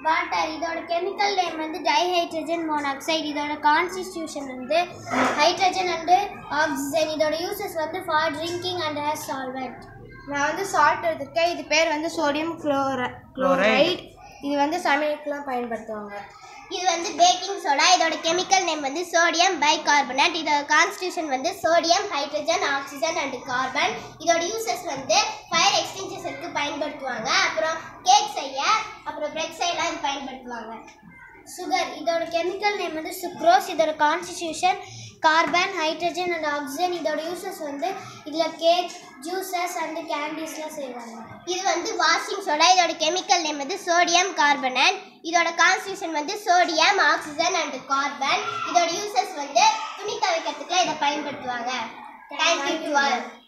water இதோட chemical name வந்து dihydrogen monoxide இதோட கான்ஸ்டிடியூஷன் வந்து ஹைட்ரஜன் அண்டு ஆக்சிஜன் இதோட யூசஸ் வந்து for drinking and hair solvent நான் வந்து சால்ட் எடுத்திருக்கேன் இது பேர் வந்து சோடியம் குளோர குளோரைட் இது வந்து சமையலுக்குலாம் பயன்படுத்துவாங்க இது வந்து பேக்கிங் சோடா இதோட கெமிக்கல் நேம் வந்து சோடியம் பைகார்பனேட் இதோட கான்ஸ்டியூஷன் வந்து sodium hydrogen oxygen and carbon இதோட யூசஸ் வந்து ஃபயர் எக்ஸ்டிங்ஷருக்கு பயன்படுத்துவாங்க அப்புறம் கேக் செய்ய அப்புறம் பிரெட் செய்யலாம் இது பயன்படுத்துவாங்க சுகர் இதோட கெமிக்கல் நேம் வந்து சுக்ரோஸ் இதோட constitution carbon hydrogen and oxygen இதோட யூசஸ் வந்து இதில் கேக் ஜூஸஸ் அண்ட் கேண்டீஸ்லாம் செய்வாங்க இது வந்து வாஷிங் சோடா இதோட கெமிக்கல் நேம் வந்து சோடியம் கார்பனேட் இதோட கான்ஸ்டியூஷன் வந்து சோடியம் ஆக்சிஜன் அண்ட் கார்பன் இதோட யூசஸ் வந்து துணி துவைக்கிறதுக்குலாம் இதை பயன்படுத்துவாங்க தேங்க்யூ டு ஆல்